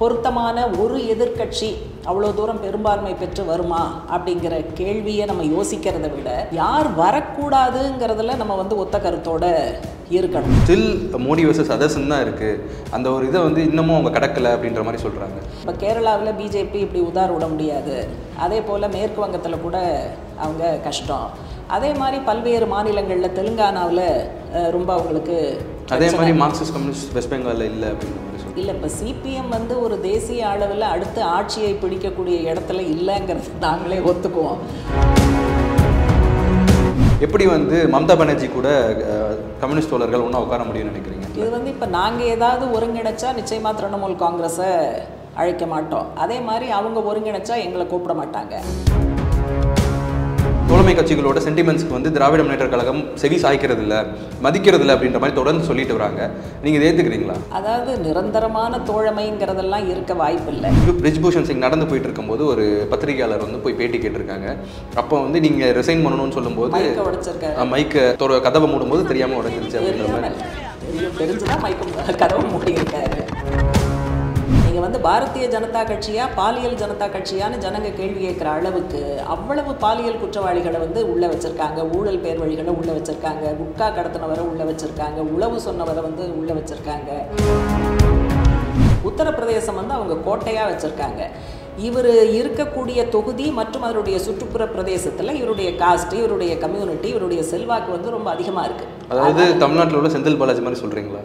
பொருத்தமான ஒரு எதிர்க்கட்சி அவ்வளோ தூரம் பெரும்பான்மை பெற்று வருமா அப்படிங்கிற கேள்வியை நம்ம யோசிக்கிறத விட யார் வரக்கூடாதுங்கிறதுல நம்ம வந்து ஒத்த கருத்தோட இருக்கணும் ஸ்டில் மோடி வர்சஸ் அதர்ஸ்ன்னு தான் இருக்குது அந்த ஒரு இதை வந்து இன்னமும் அவங்க கடக்கலை அப்படின்ற மாதிரி சொல்கிறாங்க இப்போ கேரளாவில் பிஜேபி இப்படி உதார் விட முடியாது அதே போல் மேற்கு வங்கத்தில் கூட அவங்க கஷ்டம் அதே மாதிரி பல்வேறு மாநிலங்களில் தெலுங்கானாவில் அஹ், ரொம்ப அவங்களுக்கு அதே மாதிரி மார்க்சிஸ்ட் கம்யூனிஸ்ட் வெஸ்ட் பெங்காலில் இல்லை அப்படின்ற மாதிரி சொல்கிறாங்க இல்லை இப்போ சிபிஎம் வந்து ஒரு தேசிய அளவில் அடுத்து ஆட்சியை பிடிக்கக்கூடிய இடத்துல இல்லைங்கிறது நாங்களே ஒத்துக்குவோம் எப்படி வந்து மம்தா பானர்ஜி கூட அஹ், கம்யூனிஸ்ட் தோழர்கள் ஒன்றா உட்கார முடியும்னு நினைக்கிறீங்க இது வந்து இப்போ நாங்கள் ஏதாவது ஒருங்கிணைச்சா நிச்சயமாக திரிணாமுல் காங்கிரஸை அழைக்க மாட்டோம் அதே மாதிரி அவங்க ஒருங்கிணைச்சா எங்களை கூப்பிட மாட்டாங்க தோழமை கட்சிகளோட சென்டிமெண்ட்ஸ்க்கு வந்து திராவிட முன்னேற்ற கழகம் செவி சாய்க்கிறது இல்லை மதிக்கிறது இல்லை அப்படின்ற மாதிரி தொடர்ந்து சொல்லிட்டு வராங்க நீங்கள் இதை ஏற்றுக்கிறீங்களா அதாவது நிரந்தரமான தோழமைங்கிறதெல்லாம் இருக்க வாய்ப்பில்லை பிரிஜ்பூஷன் சிங் நடந்து போயிட்டு இருக்கும்போது ஒரு பத்திரிகையாளர் வந்து போய் பேட்டி கேட்டிருக்காங்க அப்போ வந்து நீங்கள் ரிசைன் பண்ணணும்னு சொல்லும்போது மைக்க உடைச்சிருக்காரு அஹ், மைக்க தொற கதவை மூடும்போது தெரியாமல் உடைஞ்சிருச்சு அப்படின்ற தெரியாம மாதிரி தெரியும் தெரிஞ்சுதான் மயக்கம் கதவு மூடியிருக்காரு நீங்க வந்து பாரதிய ஜனதா கட்சியா பாலியல் ஜனதா கட்சியான்னு ஜனங்க கேள்வி கேட்குற அளவுக்கு அவ்வளவு பாலியல் குற்றவாளிகளை வந்து உள்ள வச்சிருக்காங்க ஊழல் பேர் வழிகளை உள்ள வச்சிருக்காங்க குட்கா கடத்தினவரை உள்ள வச்சிருக்காங்க உளவு சொன்னவரை வந்து உள்ள வச்சிருக்காங்க உத்தரப்பிரதேசம் வந்து அவங்க கோட்டையா வச்சிருக்காங்க இவர் இருக்கக்கூடிய தொகுதி மற்றும் அதனுடைய சுற்றுப்புற பிரதேசத்துல இவருடைய காஸ்ட் இவருடைய கம்யூனிட்டி இவருடைய செல்வாக்கு வந்து ரொம்ப அதிகமா இருக்கு அதாவது தமிழ்நாட்டில் உள்ள செந்தில் பாலாஜி மாதிரி சொல்கிறீங்களா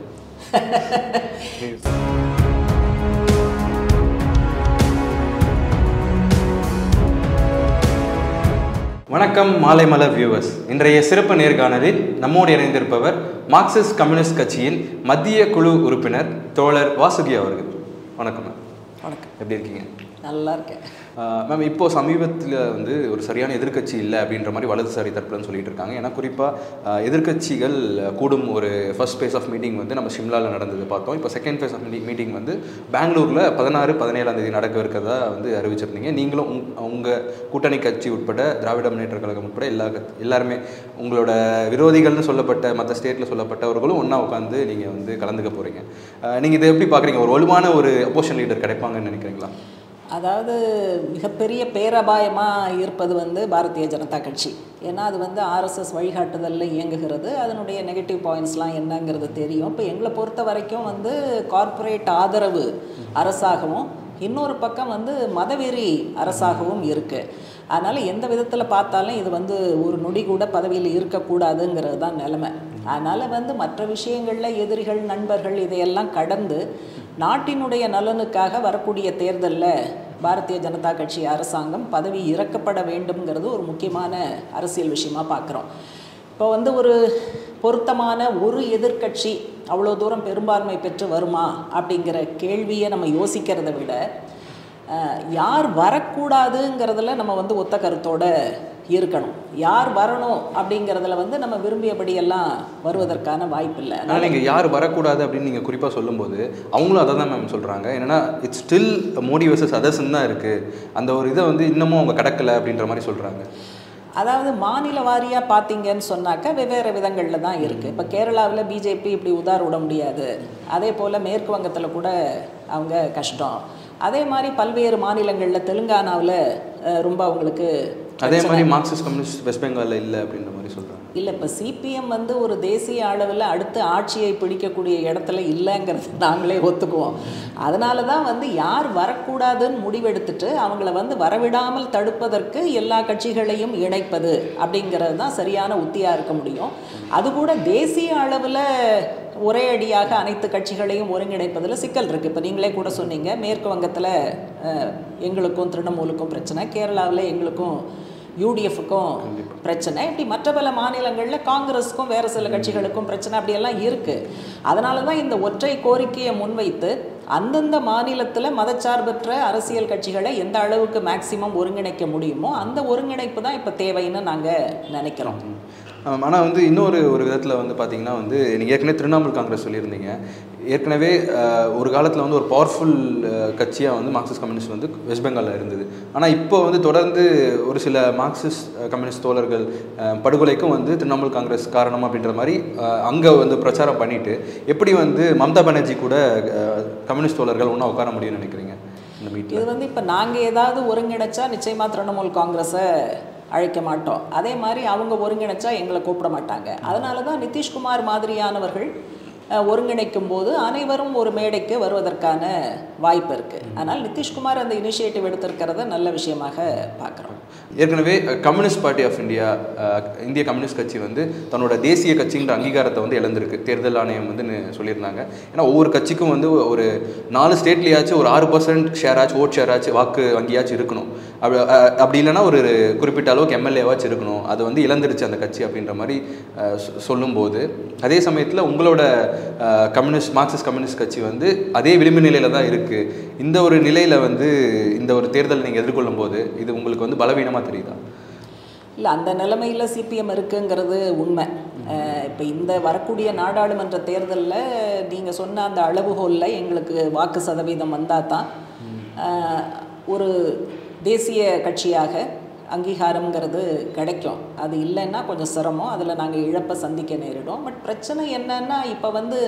வணக்கம் மாலை மலர் வியூவர்ஸ் இன்றைய சிறப்பு நேர்காணலில் நம்மோடு இணைந்திருப்பவர் மார்க்சிஸ்ட் கம்யூனிஸ்ட் கட்சியின் மத்திய குழு உறுப்பினர் தோழர் வாசுகி அவர்கள் வணக்கம் மேம் வணக்கம் எப்படி இருக்கீங்க நல்லா இருக்கேன் மேம் இப்போ சமீபத்தில் வந்து ஒரு சரியான எதிர்க்கட்சி இல்லை அப்படின்ற மாதிரி வலதுசாரி தரப்புலன்னு சொல்லிட்டு இருக்காங்க ஏன்னா குறிப்பாக எதிர்க்கட்சிகள் கூடும் ஒரு ஃபர்ஸ்ட் ஃபேஸ் ஆஃப் மீட்டிங் வந்து நம்ம ஷிம்லாவில் நடந்தது பார்த்தோம் இப்போ செகண்ட் ஃபேஸ் ஆஃப் மீட்டிங் வந்து பெங்களூரில் பதினாறு பதினேழாம் தேதி நடக்க இருக்கிறதா வந்து அறிவிச்சிருந்தீங்க நீங்களும் உங் உங்கள் கூட்டணி கட்சி உட்பட திராவிட முன்னேற்ற கழகம் உட்பட எல்லா கட்சி- எல்லாருமே உங்களோட விரோதிகள்னு சொல்லப்பட்ட மற்ற ஸ்டேட்டில் சொல்லப்பட்டவர்களும் ஒன்றா உட்காந்து நீங்கள் வந்து கலந்துக்க போகிறீங்க நீங்கள் இதை எப்படி பார்க்குறீங்க ஒரு வலுவான ஒரு அப்போஷன் லீடர் கிடைப்பாங்கன்னு நினைக்கிறீங்களா அதாவது மிகப்பெரிய பேரபாயமாக இருப்பது வந்து பாரதிய ஜனதா கட்சி ஏன்னா அது வந்து ஆர்எஸ்எஸ் வழிகாட்டுதலில் இயங்குகிறது அதனுடைய நெகட்டிவ் பாயிண்ட்ஸ்லாம் என்னங்கிறது தெரியும் இப்போ எங்களை பொறுத்த வரைக்கும் வந்து கார்ப்பரேட் ஆதரவு அரசாகவும் இன்னொரு பக்கம் வந்து மதவெறி அரசாகவும் இருக்குது அதனால் எந்த விதத்தில் பார்த்தாலும் இது வந்து ஒரு நொடி கூட பதவியில் இருக்கக்கூடாதுங்கிறது தான் நிலைமை அதனால் வந்து மற்ற விஷயங்களில் எதிரிகள் நண்பர்கள் இதையெல்லாம் கடந்து நாட்டினுடைய நலனுக்காக வரக்கூடிய தேர்தலில் பாரதிய ஜனதா கட்சி அரசாங்கம் பதவி இறக்கப்பட வேண்டும்ங்கிறது ஒரு முக்கியமான அரசியல் விஷயமா பார்க்குறோம் இப்போ வந்து ஒரு பொருத்தமான ஒரு எதிர்க்கட்சி அவ்வளோ தூரம் பெரும்பான்மை பெற்று வருமா அப்படிங்கிற கேள்வியை நம்ம யோசிக்கிறத விட அஹ், யார் வரக்கூடாதுங்கிறதுல நம்ம வந்து ஒத்த கருத்தோட இருக்கணும் யார் வரணும் அப்படிங்கிறதுல வந்து நம்ம விரும்பியபடியெல்லாம் வருவதற்கான வாய்ப்பில்லை ஆனால் நீங்கள் யார் வரக்கூடாது அப்படின்னு நீங்கள் குறிப்பாக சொல்லும்போது அவங்களும் அதை தான் மேம் சொல்கிறாங்க என்னன்னா இட்ஸ் ஸ்டில் மோடி வர்சஸ் அதர்ஸ்ன்னு தான் இருக்குது அந்த ஒரு இதை வந்து இன்னமும் அவங்க கடக்கலை அப்படின்ற மாதிரி சொல்கிறாங்க அதாவது மாநில வாரியாக பார்த்தீங்கன்னு சொன்னாக்கா வெவ்வேறு விதங்களில் தான் இருக்குது இப்போ கேரளாவில் பிஜேபி இப்படி உதார் விட முடியாது அதே போல் மேற்கு வங்கத்தில் கூட அவங்க கஷ்டம் அதே மாதிரி பல்வேறு மாநிலங்களில் தெலுங்கானாவில் அஹ், ரொம்ப அவங்களுக்கு அதே மாதிரி மார்க்சிஸ்ட் கம்யூனிஸ்ட் வெஸ்ட் பெங்காலில் இல்லை அப்படின்ற மாதிரி சொல்கிறாங்க இல்லை இப்போ சிபிஎம் வந்து ஒரு தேசிய அளவில் அடுத்து ஆட்சியை பிடிக்கக்கூடிய இடத்துல இல்லைங்கிறது நாங்களே ஒத்துக்குவோம் அதனால தான் வந்து யார் வரக்கூடாதுன்னு முடிவெடுத்துட்டு அவங்கள வந்து வரவிடாமல் தடுப்பதற்கு எல்லா கட்சிகளையும் இணைப்பது அப்படிங்கிறது தான் சரியான உத்தியாக இருக்க முடியும் அது கூட தேசிய அளவில் ஒரே அடியாக அனைத்து கட்சிகளையும் ஒருங்கிணைப்பதில் சிக்கல் இருக்குது இப்போ நீங்களே கூட சொன்னீங்க மேற்கு வங்கத்தில் அஹ், எங்களுக்கும் திரிணமூலுக்கும் பிரச்சனை கேரளாவில் எங்களுக்கும் யூடிஎஃப்க்கும் பிரச்சனை இப்படி மற்ற பல மாநிலங்களில் காங்கிரஸுக்கும் வேறு சில கட்சிகளுக்கும் பிரச்சனை அப்படியெல்லாம் இருக்குது அதனால தான் இந்த ஒற்றை கோரிக்கையை முன்வைத்து அந்தந்த மாநிலத்தில் மதச்சார்பற்ற அரசியல் கட்சிகளை எந்த அளவுக்கு மேக்சிமம் ஒருங்கிணைக்க முடியுமோ அந்த ஒருங்கிணைப்பு தான் இப்போ தேவைன்னு நாங்கள் நினைக்கிறோம் ஆனால் வந்து இன்னொரு ஒரு விதத்தில் வந்து பார்த்தீங்கன்னா வந்து நீங்கள் ஏற்கனவே திரிணாமுல் காங்கிரஸ் சொல்லியிருந்தீங்க ஏற்கனவே அஹ், ஒரு காலத்தில் வந்து ஒரு பவர்ஃபுல் கட்சியாக வந்து மார்க்சிஸ்ட் கம்யூனிஸ்ட் வந்து வெஸ்ட் பெங்காலில் இருந்தது ஆனால் இப்போ வந்து தொடர்ந்து ஒரு சில மார்க்சிஸ்ட் அஹ், கம்யூனிஸ்ட் தோழர்கள் அஹ், படுகொலைக்கும் வந்து திரிணாமுல் காங்கிரஸ் காரணம் அப்படின்ற மாதிரி அங்கே வந்து பிரச்சாரம் பண்ணிட்டு எப்படி வந்து மம்தா பானர்ஜி கூட அஹ், கம்யூனிஸ்ட் தோழர்கள் ஒன்றா உட்கார முடியும்னு நினைக்கிறீங்க இந்த மீட்டில் இது வந்து இப்போ நாங்கள் ஏதாவது ஒருங்கிணைச்சா நிச்சயமாக திரிணாமுல் காங்கிரஸை அழைக்க மாட்டோம் அதே மாதிரி அவங்க ஒருங்கிணைச்சா எங்களை கூப்பிட மாட்டாங்க அதனால தான் நிதிஷ்குமார் மாதிரியானவர்கள் அஹ், ஒருங்கிணைக்கும் போது அனைவரும் ஒரு மேடைக்கு வருவதற்கான வாய்ப்பு இருக்குது அதனால் நிதிஷ்குமார் அந்த இனிஷியேட்டிவ் எடுத்திருக்கிறத நல்ல விஷயமாக பார்க்குறோம் ஏற்கனவே அஹ், கம்யூனிஸ்ட் பார்ட்டி ஆஃப் இந்தியா அஹ், இந்திய கம்யூனிஸ்ட் கட்சி வந்து தன்னோட தேசிய கட்சின்ற அங்கீகாரத்தை வந்து இழந்திருக்கு தேர்தல் ஆணையம் வந்து நி- சொல்லியிருந்தாங்க ஏன்னா ஒவ்வொரு கட்சிக்கும் வந்து ஒரு நாலு ஸ்டேட்லேயாச்சும் ஒரு ஆறு பர்சன்ட் ஷேராச்சும் ஓட் ஷேராச்சும் வாக்கு வங்கியாச்சும் இருக்கணும் அப்படி அஹ், அப்படி இல்லைன்னா ஒரு குறிப்பிட்ட அளவுக்கு எம்எல்ஏவாச்சும் இருக்கணும் அது வந்து இழந்துருச்சு அந்த கட்சி அப்படின்ற மாதிரி அஹ், சொ- சொல்லும்போது அதே சமயத்தில் உங்களோட அஹ், கம்யூனிஸ்ட் மார்க்சிஸ்ட் கம்யூனிஸ்ட் கட்சி வந்து அதே விளிம்பு நிலையில தான் இருக்குது இந்த ஒரு நிலையில் வந்து இந்த ஒரு தேர்தலை நீங்கள் எதிர்கொள்ளும் போது இது உங்களுக்கு வந்து பலவீனமாக தெரியுதா இல்லை அந்த நிலைமையில் சிபிஎம் இருக்குங்கிறது உண்மை இப்போ இந்த வரக்கூடிய நாடாளுமன்ற தேர்தலில் நீங்கள் சொன்ன அந்த அளவுகோலில் எங்களுக்கு வாக்கு சதவீதம் வந்தால் தான் அஹ், ஒரு தேசிய கட்சியாக அங்கீகாரம்ங்கிறது கிடைக்கும் அது இல்லைன்னா கொஞ்சம் சிரமம் அதில் நாங்கள் இழப்பை சந்திக்க நேரிடும் பட் பிரச்சனை என்னன்னா இப்போ வந்து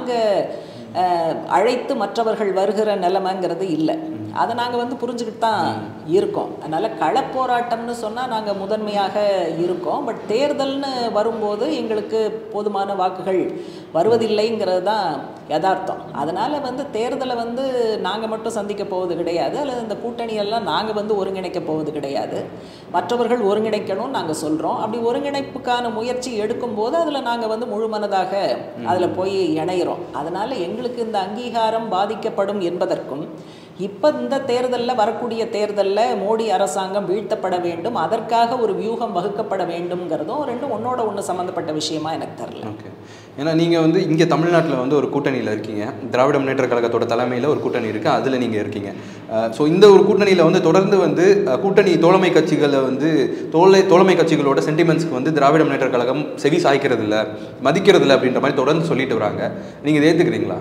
நாங்கள் அழைத்து மற்றவர்கள் வருகிற நிலைமைங்கிறது இல்லை அதை நாங்கள் வந்து புரிஞ்சுக்கிட்டு தான் இருக்கோம் அதனால் களப்போராட்டம்னு சொன்னால் நாங்கள் முதன்மையாக இருக்கோம் பட் தேர்தல்னு வரும்போது எங்களுக்கு போதுமான வாக்குகள் வருவதில்லைங்கிறது தான் யதார்த்தம் அதனால் வந்து தேர்தலை வந்து நாங்கள் மட்டும் சந்திக்க போவது கிடையாது அல்லது இந்த கூட்டணியெல்லாம் நாங்கள் வந்து ஒருங்கிணைக்க போவது கிடையாது மற்றவர்கள் ஒருங்கிணைக்கணும்னு நாங்கள் சொல்கிறோம் அப்படி ஒருங்கிணைப்புக்கான முயற்சி எடுக்கும்போது அதில் நாங்கள் வந்து முழு மனதாக அதில் போய் இணையிறோம் அதனால் எங்களுக்கு இந்த அங்கீகாரம் பாதிக்கப்படும் என்பதற்கும் இப்போ இந்த தேர்தலில் வரக்கூடிய தேர்தலில் மோடி அரசாங்கம் வீழ்த்தப்பட வேண்டும் அதற்காக ஒரு வியூகம் வகுக்கப்பட வேண்டும்ங்கிறதும் ரெண்டும் ஒன்னோட ஒன்று சம்மந்தப்பட்ட விஷயமா எனக்கு தெரியல ஓகே ஏன்னா நீங்கள் வந்து இங்கே தமிழ்நாட்டில் வந்து ஒரு கூட்டணியில் இருக்கீங்க திராவிட முன்னேற்ற கழகத்தோட தலைமையில் ஒரு கூட்டணி இருக்குது அதில் நீங்கள் இருக்கீங்க ஸோ இந்த ஒரு கூட்டணியில் வந்து தொடர்ந்து வந்து அஹ், கூட்டணி தோழமை கட்சிகளை வந்து தோழை தோழமை கட்சிகளோட சென்டிமெண்ட்ஸ்க்கு வந்து திராவிட முன்னேற்ற கழகம் செவி சாய்க்கிறது இல்ல மதிக்கிறது இல்ல அப்படின்ற மாதிரி தொடர்ந்து சொல்லிட்டு வராங்க நீங்கள் இதை ஏற்றுக்கிறீங்களா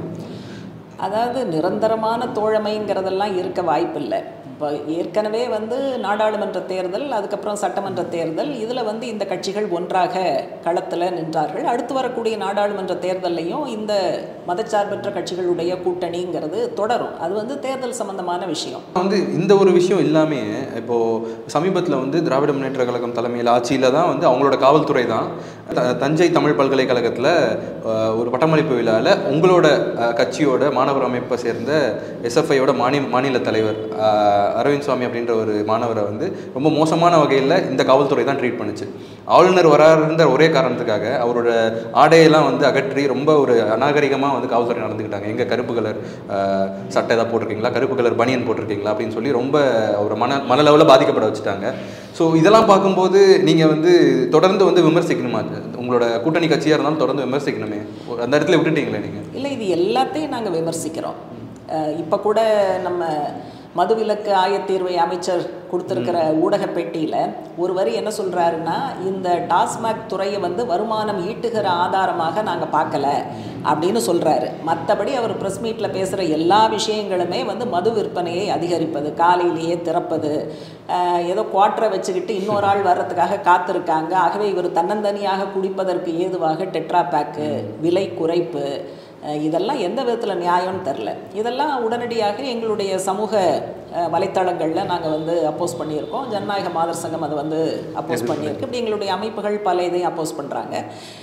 அதாவது நிரந்தரமான தோழமைங்கிறதெல்லாம் இருக்க வாய்ப்பில்லை இப்போ ஏற்கனவே வந்து நாடாளுமன்ற தேர்தல் அதுக்கப்புறம் சட்டமன்ற தேர்தல் இதில் வந்து இந்த கட்சிகள் ஒன்றாக களத்தில் நின்றார்கள் அடுத்து வரக்கூடிய நாடாளுமன்ற தேர்தல்லையும் இந்த மதச்சார்பற்ற கட்சிகளுடைய கூட்டணிங்கிறது தொடரும் அது வந்து தேர்தல் சம்பந்தமான விஷயம் வந்து இந்த ஒரு விஷயம் இல்லாமே இப்போ சமீபத்தில் வந்து திராவிட முன்னேற்ற கழகம் தலைமையில் ஆட்சியில் தான் வந்து அவங்களோட காவல்துறை தான் த- தஞ்சை தமிழ் பல்கலைக்கழகத்தில் ஒரு பட்டமளிப்பு விழாவில் உங்களோட அஹ், கட்சியோட மாணவர் அமைப்பை சேர்ந்த எஸ்எஃப்ஐயோட மாநில மாநில தலைவர் அஹ், அரவிந்த் சுவாமி அப்படின்ற ஒரு மாணவரை வந்து ரொம்ப மோசமான வகையில் இந்த காவல்துறை தான் ட்ரீட் பண்ணுச்சு ஆளுநர் வராருன்ற ஒரே காரணத்துக்காக அவரோட ஆடையெல்லாம் வந்து அகற்றி ரொம்ப ஒரு அநாகரிகமாக வந்து காவல்துறை நடந்துக்கிட்டாங்க எங்க கருப்பு கலர் அஹ், சட்டை ஏதாவது போட்டிருக்கீங்களா கருப்பு கலர் பனியன் போட்டிருக்கீங்களா அப்படின்னு சொல்லி ரொம்ப ஒரு மன மனளவில் பாதிக்கப்பட வச்சுட்டாங்க ஸோ இதெல்லாம் பார்க்கும்போது நீங்கள் வந்து தொடர்ந்து வந்து விமர்சிக்கணுமா உங்களோட கூட்டணி கட்சியாக இருந்தாலும் தொடர்ந்து விமர்சிக்கணுமே அந்த இடத்துல விட்டுட்டீங்களே நீங்கள் இல்லை இது எல்லாத்தையும் நாங்கள் விமர்சிக்கிறோம் இப்போ கூட நம்ம மதுவிலக்கு ஆயத்தீர்வை அமைச்சர் கொடுத்துருக்கிற ஊடக பெட்டியில் ஒரு வரி என்ன சொல்கிறாருன்னா இந்த டாஸ்மாக் துறையை வந்து வருமானம் ஈட்டுகிற ஆதாரமாக நாங்கள் பார்க்கல அப்படின்னு சொல்கிறாரு மற்றபடி அவர் ப்ரெஸ் மீட்டில் பேசுகிற எல்லா விஷயங்களுமே வந்து மது விற்பனையை அதிகரிப்பது காலையிலேயே திறப்பது அஹ், ஏதோ குவாட்டரை வச்சுக்கிட்டு இன்னொரு ஆள் வர்றதுக்காக காத்திருக்காங்க ஆகவே இவர் தன்னந்தனியாக குடிப்பதற்கு ஏதுவாக டெட்ரா பேக்கு விலை குறைப்பு அஹ் இதெல்லாம் எந்த விதத்தில் நியாயம்னு தெரில இதெல்லாம் உடனடியாக எங்களுடைய சமூக அஹ், வலைத்தளங்களில் நாங்கள் வந்து அப்போஸ் பண்ணியிருக்கோம் ஜனநாயக மாதர் சங்கம் அதை வந்து அப்போஸ் பண்ணியிருக்கு இப்படி எங்களுடைய அமைப்புகள் பல இதையும் அப்போஸ் பண்ணுறாங்க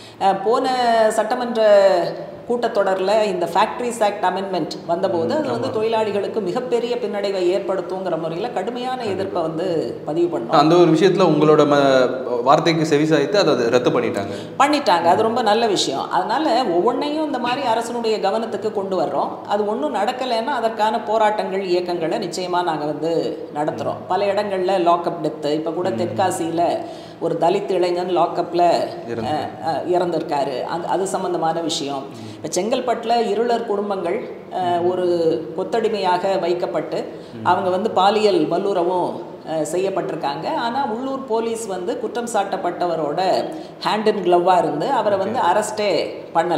போன சட்டமன்ற கூட்டத்தொடரில் இந்த ஃபேக்ட்ரிஸ் ஆக்ட் அமெண்ட்மெண்ட் வந்தபோது அது வந்து தொழிலாளிகளுக்கு மிகப்பெரிய பின்னடைவை ஏற்படுத்துங்கிற முறையில் கடுமையான எதிர்ப்பை வந்து பதிவு பண்ணோம் அந்த ஒரு விஷயத்தில் உங்களோட ம வார்த்தைக்கு செவிசாய்த்து அதை அதை ரத்து பண்ணிட்டாங்க பண்ணிட்டாங்க அது ரொம்ப நல்ல விஷயம் அதனால ஒவ்வொன்றையும் இந்த மாதிரி அரசனுடைய கவனத்துக்கு கொண்டு வர்றோம் அது ஒன்றும் நடக்கலைன்னா அதற்கான போராட்டங்கள் இயக்கங்களை நிச்சயமாக நாங்கள் வந்து நடத்துகிறோம் பல இடங்களில் லாக்அப் டெத்து இப்போ கூட தென்காசியில் ஒரு தலித் இளைஞன் லாக்அப்பில் இறந்திருக்காரு அது அது சம்பந்தமான விஷயம் இப்போ செங்கல்பட்டில் இருளர் குடும்பங்கள் அஹ், ஒரு கொத்தடிமையாக வைக்கப்பட்டு அவங்க வந்து பாலியல் வல்லுறவும் அஹ், செய்யப்பட்டிருக்காங்க ஆனால் உள்ளூர் போலீஸ் வந்து குற்றம் சாட்டப்பட்டவரோட ஹேண்ட் அண்ட் க்ளவ்வாக இருந்து அவரை வந்து அரெஸ்டே பண்ணலை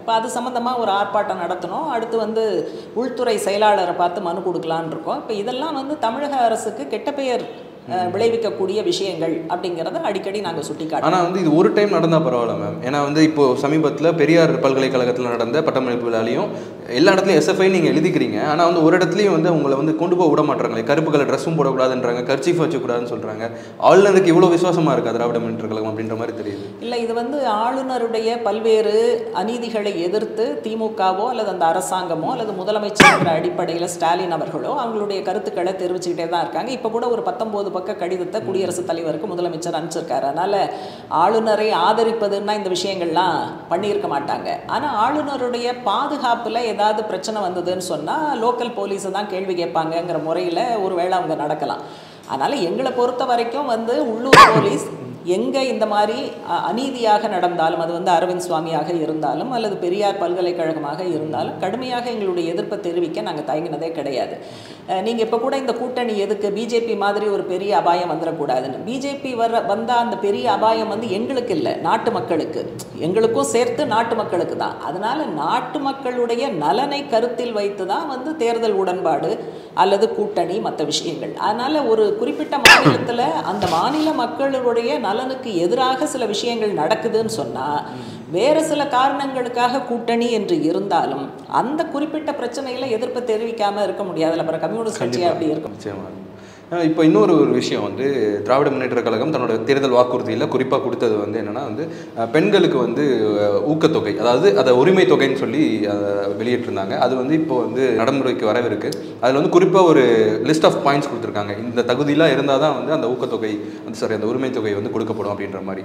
இப்போ அது சம்மந்தமாக ஒரு ஆர்ப்பாட்டம் நடத்தணும் அடுத்து வந்து உள்துறை செயலாளரை பார்த்து மனு கொடுக்கலான்னு இருக்கோம் இப்போ இதெல்லாம் வந்து தமிழக அரசுக்கு கெட்ட பெயர் அஹ், விளைவிக்கக்கூடிய விஷயங்கள் அப்படிங்கிறத அடிக்கடி நாங்கள் சுட்டி காட்டுறோம் ஆனால் வந்து இது ஒரு டைம் நடந்தால் பரவாயில்ல மேம் ஏன்னா வந்து இப்போ சமீபத்தில் பெரியார் பல்கலைக்கழகத்தில் நடந்த பட்டமளிப்பு விழாலையும் எல்லா இடத்துலையும் எஸ்எஃப்ஐ நீங்கள் எழுதிக்கிறீங்க ஆனால் வந்து ஒரு இடத்துலையும் வந்து உங்களை வந்து கொண்டு போக விட மாட்டாங்களே கருப்பு கலர் ட்ரெஸ்ஸும் போடக்கூடாதுன்றாங்க கர்ச்சீஃப் வச்சுக்கூடாதுன்னு சொல்கிறாங்க ஆளுநருக்கு இவ்வளோ விசுவாசமாக இருக்கா திராவிட முன்னேற்ற கழகம் அப்படின்ற மாதிரி தெரியுது இல்லை இது வந்து ஆளுநருடைய பல்வேறு அநீதிகளை எதிர்த்து திமுகவோ அல்லது அந்த அரசாங்கமோ அல்லது முதலமைச்சர் அடிப்படையில் ஸ்டாலின் அவர்களோ அவங்களுடைய கருத்துக்களை தெரிவிச்சுக்கிட்டே தான் இருக்காங்க இப்போ கூட ஒரு பத்தொம்போது பக்க கடிதத்தை குடியரசுத் தலைவருக்கு முதலமைச்சர் அனுப்பிச்சிருக்காரு அதனால் ஆளுநரை ஆதரிப்பதுன்னா இந்த விஷயங்கள்லாம் பண்ணியிருக்க மாட்டாங்க ஆனால் ஆளுநருடைய பாதுகாப்பில் ஏதாவது பிரச்சனை வந்ததுன்னு சொன்னால் லோக்கல் போலீஸை தான் கேள்வி கேட்பாங்கங்கிற முறையில் ஒருவேளை அவங்க நடக்கலாம் அதனால் எங்களை பொறுத்த வரைக்கும் வந்து உள்ளூர் போலீஸ் எங்கே இந்த மாதிரி அ- அநீதியாக நடந்தாலும் அது வந்து அரவிந்த் சுவாமியாக இருந்தாலும் அல்லது பெரியார் பல்கலைக்கழகமாக இருந்தாலும் கடுமையாக எங்களுடைய எதிர்ப்பை தெரிவிக்க நாங்கள் தயங்கினதே கிடையாது நீங்கள் இப்போ கூட இந்த கூட்டணி எதுக்கு பிஜேபி மாதிரி ஒரு பெரிய அபாயம் வந்துடக்கூடாதுன்னு பிஜேபி வர வந்தால் அந்த பெரிய அபாயம் வந்து எங்களுக்கு இல்லை நாட்டு மக்களுக்கு எங்களுக்கும் சேர்த்து நாட்டு மக்களுக்கு தான் அதனால் நாட்டு மக்களுடைய நலனை கருத்தில் வைத்து தான் வந்து தேர்தல் உடன்பாடு அல்லது கூட்டணி மற்ற விஷயங்கள் அதனால் ஒரு குறிப்பிட்ட மாநிலத்தில் அந்த மாநில மக்களுடைய நலனுக்கு எதிராக சில விஷயங்கள் நடக்குதுன்னு சொன்னால் வேறு சில காரணங்களுக்காக கூட்டணி என்று இருந்தாலும் அந்த குறிப்பிட்ட பிரச்சனையில் எதிர்ப்பு தெரிவிக்காமல் இருக்க முடியாதுல்ல அப்புறம் கம்யூனிஸ்ட் கட்சி அப்படி இருக்கும் நிச்சயமா அஹ் இப்போ இன்னொரு ஒரு விஷயம் வந்து திராவிட முன்னேற்ற கழகம் தன்னோட தேர்தல் வாக்குறுதியில் குறிப்பாக கொடுத்தது வந்து என்னன்னா வந்து அஹ், பெண்களுக்கு வந்து அஹ், ஊக்கத்தொகை அதாவது அதை உரிமை தொகைன்னு சொல்லி அதை வெளியிட்டிருந்தாங்க அது வந்து இப்போ வந்து நடைமுறைக்கு வரவிருக்கு அதில் வந்து குறிப்பாக ஒரு லிஸ்ட் ஆஃப் பாயிண்ட்ஸ் கொடுத்துருக்காங்க இந்த தகுதியெலாம் இருந்தால் தான் வந்து அந்த ஊக்கத்தொகை அந்த சாரி அந்த உரிமை தொகை வந்து கொடுக்கப்படும் அப்படின்ற மாதிரி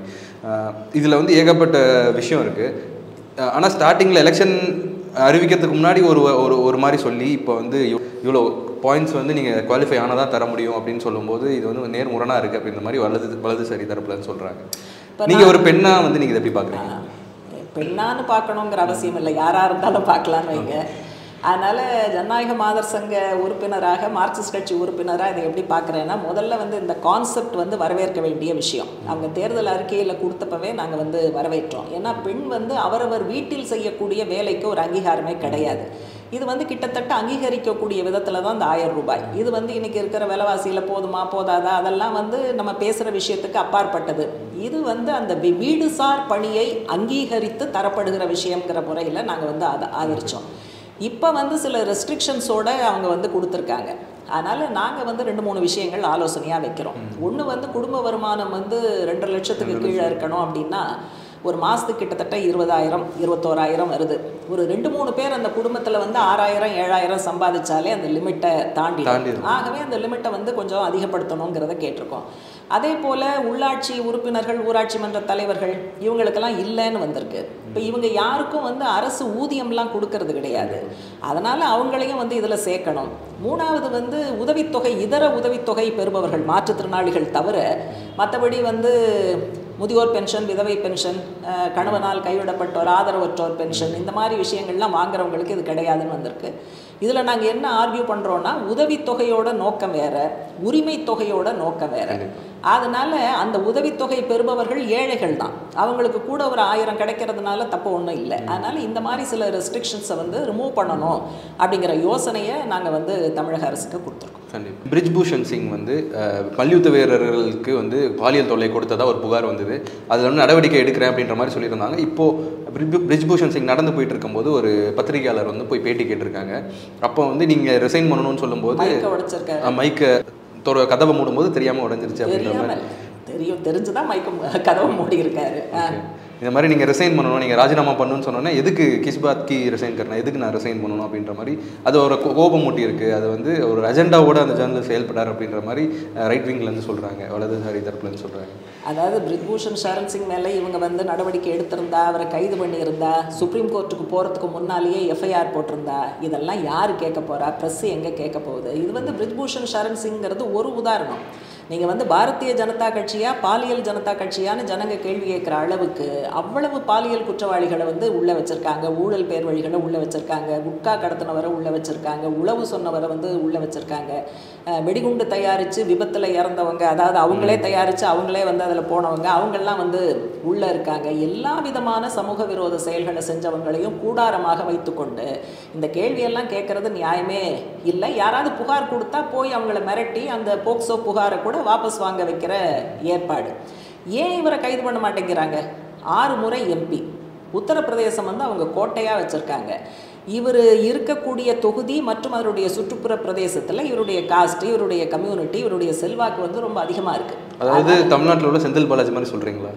இதில் வந்து ஏகப்பட்ட விஷயம் இருக்குது ஆனால் ஸ்டார்டிங்கில் எலெக்ஷன் அறிவிக்கிறதுக்கு முன்னாடி ஒரு ஒரு ஒரு மாதிரி சொல்லி இப்போ வந்து இவ்- இவ்வளோ பாயிண்ட்ஸ் வந்து நீங்கள் குவாலிஃபை ஆனதா தர முடியும் அப்படின்னு சொல்லும்போது இது வந்து நேர்முரணாக இருக்குது அப்படின்ற மாதிரி வலது வலதுசாரி தரப்புலன்னு சொல்கிறாங்க இப்ப நீங்கள் ஒரு பெண்ணாக வந்து நீங்கள் இதை எப்படி பார்க்குறீங்க பெண்ணான்னு பார்க்கணுங்கிற அவசியம் இல்லை யாராக இருந்தாலும் பார்க்கலான்னு வைங்க அதனால் ஜனநாயக மாதர் சங்க உறுப்பினராக மார்க்சிஸ்ட் கட்சி உறுப்பினராக இதை எப்படி பார்க்குறேன்னா முதல்ல வந்து இந்த கான்செப்ட் வந்து வரவேற்க வேண்டிய விஷயம் அவங்க தேர்தல் அறிக்கையில் கொடுத்தப்பவே நாங்கள் வந்து வரவேற்றோம் ஏன்னா பெண் வந்து அவரவர் வீட்டில் செய்யக்கூடிய வேலைக்கு ஒரு அங்கீகாரமே கிடையாது இது வந்து கிட்டத்தட்ட அங்கீகரிக்கக்கூடிய விதத்தில் தான் இந்த ஆயிரம் ரூபாய் இது வந்து இன்னைக்கு இருக்கிற விலைவாசியில் போதுமா போதாதா அதெல்லாம் வந்து நம்ம பேசுகிற விஷயத்துக்கு அப்பாற்பட்டது இது வந்து அந்த வி- வீடுசார் பணியை அங்கீகரித்து தரப்படுகிற விஷயங்கிற முறையில் நாங்கள் வந்து அதை ஆதரித்தோம் இப்போ வந்து சில ரெஸ்ட்ரிக்ஷன்ஸோட அவங்க வந்து கொடுத்துருக்காங்க அதனால் நாங்கள் வந்து ரெண்டு மூணு விஷயங்கள் ஆலோசனையாக வைக்கிறோம் ஒன்று வந்து குடும்ப வருமானம் வந்து ரெண்டரை லட்சத்துக்கு கீழே இருக்கணும் அப்படின்னா ஒரு மாதத்துக்கு கிட்டத்தட்ட இருபதாயிரம் இருபத்தோராயிரம் வருது ஒரு ரெண்டு மூணு பேர் அந்த குடும்பத்தில் வந்து ஆறாயிரம் ஏழாயிரம் சம்பாதிச்சாலே அந்த லிமிட்டை தாண்டி தாண்டிடும். ஆகவே அந்த லிமிட்டை வந்து கொஞ்சம் அதிகப்படுத்தணுங்கிறத கேட்டிருக்கோம் அதே போல் உள்ளாட்சி உறுப்பினர்கள் ஊராட்சி மன்ற தலைவர்கள் இவங்களுக்கெல்லாம் இல்லைன்னு வந்திருக்கு இப்போ இவங்க யாருக்கும் வந்து அரசு ஊதியம்லாம் கொடுக்கறது கிடையாது அதனால் அவங்களையும் வந்து இதில் சேர்க்கணும் மூணாவது வந்து உதவித்தொகை இதர உதவித்தொகை பெறுபவர்கள் மாற்றுத்திறனாளிகள் தவிர மற்றபடி வந்து முதியோர் பென்ஷன் விதவை பென்ஷன் அஹ், கணவனால் கைவிடப்பட்டோர் ஆதரவற்றோர் பென்ஷன் இந்த மாதிரி விஷயங்கள்லாம் வாங்குறவங்களுக்கு இது கிடையாதுன்னு வந்திருக்கு இதில் நாங்கள் என்ன ஆர்கியூ பண்ணுறோன்னா உதவித்தொகையோட நோக்கம் வேற உரிமை தொகையோட நோக்கம் வேற அதனால அந்த உதவித்தொகை பெறுபவர்கள் ஏழைகள் தான் அவங்களுக்கு கூட ஒரு ஆயிரம் கிடைக்கிறதுனால தப்பு ஒன்றும் இல்லை அதனால இந்த மாதிரி சில ரெஸ்ட்ரிக்ஷன்ஸை வந்து ரிமூவ் பண்ணணும் அப்படிங்கிற யோசனையை நாங்கள் வந்து தமிழக அரசுக்கு கொடுத்துருக்கோம் கண்டிப்பாக பிரிஜ்பூஷன் சிங் வந்து அஹ், மல்யுத்த வீரர்களுக்கு வந்து பாலியல் தொல்லை கொடுத்ததா ஒரு புகார் வந்தது அதில் வந்து நடவடிக்கை எடுக்கிறேன் அப்படின்ற மாதிரி சொல்லியிருந்தாங்க இப்போது பிரிஜ்பூஷன் சிங் நடந்து போயிட்டு இருக்கும்போது ஒரு பத்திரிகையாளர் வந்து போய் பேட்டி கேட்டிருக்காங்க அப்போ வந்து நீங்கள் ரிசைன் பண்ணணும்னு சொல்லும்போது மைக்க உடைச்சிருக்காரு மைக்கை தொட கதவை மூடும்போது தெரியாமல் உடஞ்சிருச்சு அப்படின்ற மாதிரி தெரியாமல் தெரியும் தெரிஞ்சுதான் மயக்க கதவை மூடி இருக்காரு ஆ. இந்த மாதிரி நீங்கள் ரிசைன் பண்ணணும் நீங்கள் ராஜினாமா பண்ணணும்னு சொன்னோன்னே எதுக்கு கிஸ்பாத் கி ரிசைன் கரணா எதுக்கு நான் ரிசைன் பண்ணணும் அப்படின்ற மாதிரி அது ஒரு கோ- கோபம் மூட்டி இருக்கு அது வந்து ஒரு அஜெண்டாவோட அந்த ஜேர்னல் செயல்படார் அப்படின்ற மாதிரி ரைட் விங்லேருந்து சொல்கிறாங்க வலதுசாரி தரப்புலேருந்து சொல்கிறாங்க அதாவது பிரித்பூஷன் சரண் சிங் மேலே இவங்க வந்து நடவடிக்கை எடுத்திருந்தா அவரை கைது பண்ணியிருந்தா சுப்ரீம் கோர்ட்டுக்கு போகிறதுக்கு முன்னாலேயே எஃப்ஐஆர் போட்டிருந்தா இதெல்லாம் யார் கேட்க போகிறா ப்ரெஸ் எங்கே கேட்க போகுது இது வந்து பிரித்பூஷன் சரண் சிங்கிறது ஒரு உதாரணம் நீங்கள் வந்து பாரதிய ஜனதா கட்சியா பாலியல் ஜனதா கட்சியான்னு ஜனங்க கேள்வி கேட்குற அளவுக்கு அவ்வளவு பாலியல் குற்றவாளிகளை வந்து உள்ளே வச்சிருக்காங்க ஊழல் பேர் வழிகளை உள்ளே வச்சிருக்காங்க குட்கா கடத்தினவரை உள்ளே வச்சிருக்காங்க உளவு சொன்னவரை வந்து உள்ளே வச்சிருக்காங்க அஹ் வெடிகுண்டு தயாரித்து விபத்தில் இறந்தவங்க அதாவது அவங்களே தயாரித்து அவங்களே வந்து அதில் போனவங்க அவங்கெல்லாம் வந்து உள்ளே இருக்காங்க எல்லா விதமான சமூக விரோத செயல்களை செஞ்சவங்களையும் கூடாரமாக வைத்துக்கொண்டு இந்த கேள்வியெல்லாம் கேட்குறது நியாயமே இல்லை யாராவது புகார் கொடுத்தா போய் அவங்கள மிரட்டி அந்த போக்சோ புகாரை கூட வாபஸ் வாங்க வைக்கிற ஏற்பாடு ஏன் இவரை கைது பண்ண மாட்டேங்கிறாங்க ஆறு முறை எம்பி உத்தரப்பிரதேசம் வந்து அவங்க கோட்டையாக வச்சுருக்காங்க இவர் இருக்கக்கூடிய தொகுதி மற்றும் அதனுடைய சுற்றுப்புற பிரதேசத்தில் இவருடைய காஸ்ட் இவருடைய கம்யூனிட்டி இவருடைய செல்வாக்கு வந்து ரொம்ப அதிகமாக இருக்குது அதாவது தமிழ்நாட்டில் உள்ள செந்தில் பாலாஜி மாதிரி சொல்கிறீங்களா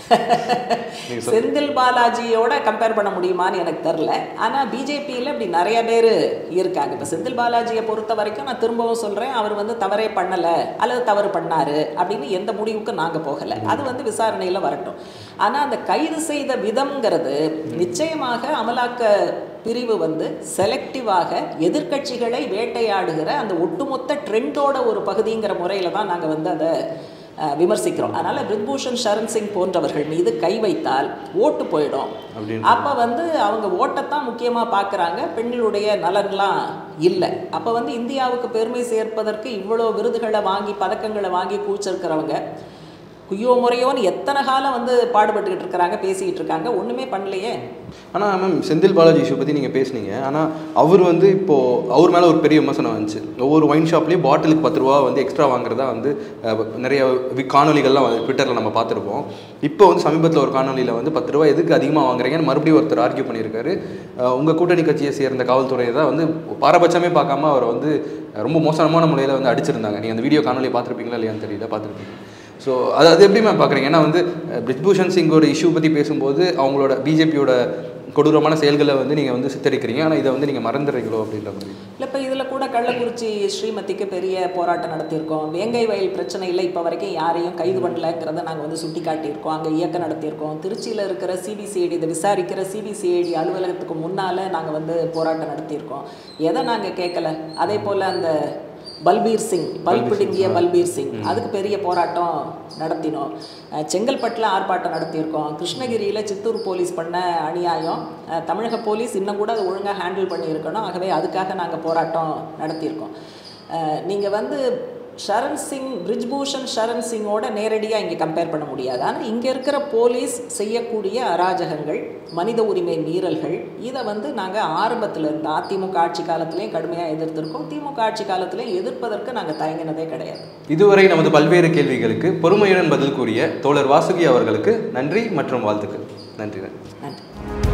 செந்தில் பாலாஜியோட கம்பேர் பண்ண முடியுமான்னு எனக்கு தெரில ஆனால் பிஜேபியில் இப்படி நிறைய பேர் இருக்காங்க இப்போ செந்தில் பாலாஜியை பொறுத்த வரைக்கும் நான் திரும்பவும் சொல்கிறேன் அவர் வந்து தவறே பண்ணலை அல்லது தவறு பண்ணாரு அப்படின்னு எந்த முடிவுக்கும் நாங்கள் போகலை அது வந்து விசாரணையில் வரட்டும் ஆனால் அந்த கைது செய்த விதம்ங்கிறது நிச்சயமாக அமலாக்க பிரிவு வந்து செலக்டிவாக எதிர்க்கட்சிகளை வேட்டையாடுகிற அந்த ஒட்டுமொத்த ட்ரெண்டோட ஒரு பகுதிங்கிற முறையில் தான் நாங்கள் வந்து அதை அஹ், விமர்சிக்கிறோம் அதனால் பிரித்பூஷன் சரண் சிங் போன்றவர்கள் மீது கை வைத்தால் ஓட்டு போயிடும் அப்படின்னு அப்போ வந்து அவங்க ஓட்டைத்தான் முக்கியமாக பார்க்குறாங்க பெண்களுடைய நலன்லாம் இல்லை அப்போ வந்து இந்தியாவுக்கு பெருமை சேர்ப்பதற்கு இவ்வளோ விருதுகளை வாங்கி பதக்கங்களை வாங்கி கூச்சிருக்கிறவங்க குய்யோ முறையோன்னு எத்தனை காலம் வந்து பாடுபட்டுக்கிட்டு இருக்கிறாங்க பேசிக்கிட்டு இருக்காங்க ஒன்றுமே பண்ணலையே ஆனால் மேம் செந்தில் பாலாஜி இஷ்யூ பற்றி நீங்கள் பேசுனீங்க ஆனால் அவர் வந்து இப்போது அவர் மேலே ஒரு பெரிய விமர்சனம் வந்துச்சு ஒவ்வொரு ஒயின் ஷாப்லேயும் பாட்டிலுக்கு பத்து ரூபா வந்து எக்ஸ்ட்ரா வாங்குறதா வந்து அஹ், நிறைய வி- காணொளிகள்லாம் வந்து ட்விட்டரில் நம்ம பார்த்துருப்போம் இப்போ வந்து சமீபத்தில் ஒரு காணொலியில் வந்து பத்து ரூபா எதுக்கு அதிகமாக வாங்குறீங்கன்னு மறுபடியும் ஒருத்தர் ஆர்கியூ பண்ணியிருக்காரு உங்கள் கூட்டணி கட்சியை சேர்ந்த காவல்துறை தான் வந்து பாரபட்சமே பார்க்காம அவரை வந்து ரொம்ப மோசமான முறையில் வந்து அடிச்சிருந்தாங்க நீங்கள் அந்த வீடியோ காணொலி பார்த்துருப்பீங்களா இல்லையான்னு தெரியல பார்த்துருப்பீங்க ஸோ அது அது எப்படி மேம் பார்க்குறீங்க ஏன்னா வந்து அஹ், பிரிஜ்பூஷன் சிங்கோட இஷ்யூ பற்றி பேசும்போது அவங்களோட பிஜேபியோட கொடூரமான செயல்களை வந்து நீங்கள் வந்து சித்தரிக்கிறீங்க ஆனால் இதை வந்து நீங்கள் மறந்துடுறீங்களோ அப்படின்ற மாதிரி இல்லை இப்போ இதில் கூட கள்ளக்குறிச்சி ஸ்ரீமதிக்கு பெரிய போராட்டம் நடத்தியிருக்கோம் வேங்கை வயல் பிரச்சனையில் இப்போ வரைக்கும் யாரையும் கைது பண்ணலங்கிறத நாங்கள் வந்து சுட்டி காட்டியிருக்கோம் அங்கே இயக்கம் நடத்தியிருக்கோம் திருச்சியில் இருக்கிற சிபிசிஐடி இதை விசாரிக்கிற சிபிசிஐடி அலுவலகத்துக்கு முன்னால் நாங்கள் வந்து போராட்டம் நடத்தியிருக்கோம் எதை நாங்கள் கேட்கல அதே போல் அந்த பல்பீர் சிங் பல்ப் பிடுங்கிய பல்பீர் சிங் அதுக்கு பெரிய போராட்டம் நடத்தினோம் அஹ் செங்கல்பட்டில் ஆர்ப்பாட்டம் நடத்தியிருக்கோம் கிருஷ்ணகிரியில் சித்தூர் போலீஸ் பண்ண அநியாயம் அஹ் தமிழக போலீஸ் இன்னும் கூட அதை ஒழுங்காக ஹேண்டில் பண்ணியிருக்கணும் ஆகவே அதுக்காக நாங்கள் போராட்டம் நடத்தியிருக்கோம் நீங்கள் வந்து ஷரண் சிங் பிரிஜ்பூஷன் ஷரண் சிங்கோட நேரடியாக இங்கே கம்பேர் பண்ண முடியாது ஆனால் இங்கே இருக்கிற போலீஸ் செய்யக்கூடிய அராஜகங்கள் மனித உரிமை மீறல்கள் இதை வந்து நாங்கள் ஆரம்பத்தில் இருந்து அதிமுக ஆட்சி காலத்திலையும் கடுமையாக எதிர்த்திருக்கோம் திமுக ஆட்சி காலத்திலையும் எதிர்ப்பதற்கு நாங்கள் தயங்கினதே கிடையாது இதுவரை நமது பல்வேறு கேள்விகளுக்கு பொறுமையுடன் பதில் கூறிய தோழர் வாசுகி அவர்களுக்கு நன்றி மற்றும் வாழ்த்துக்கள் நன்றி நன்றி நன்றி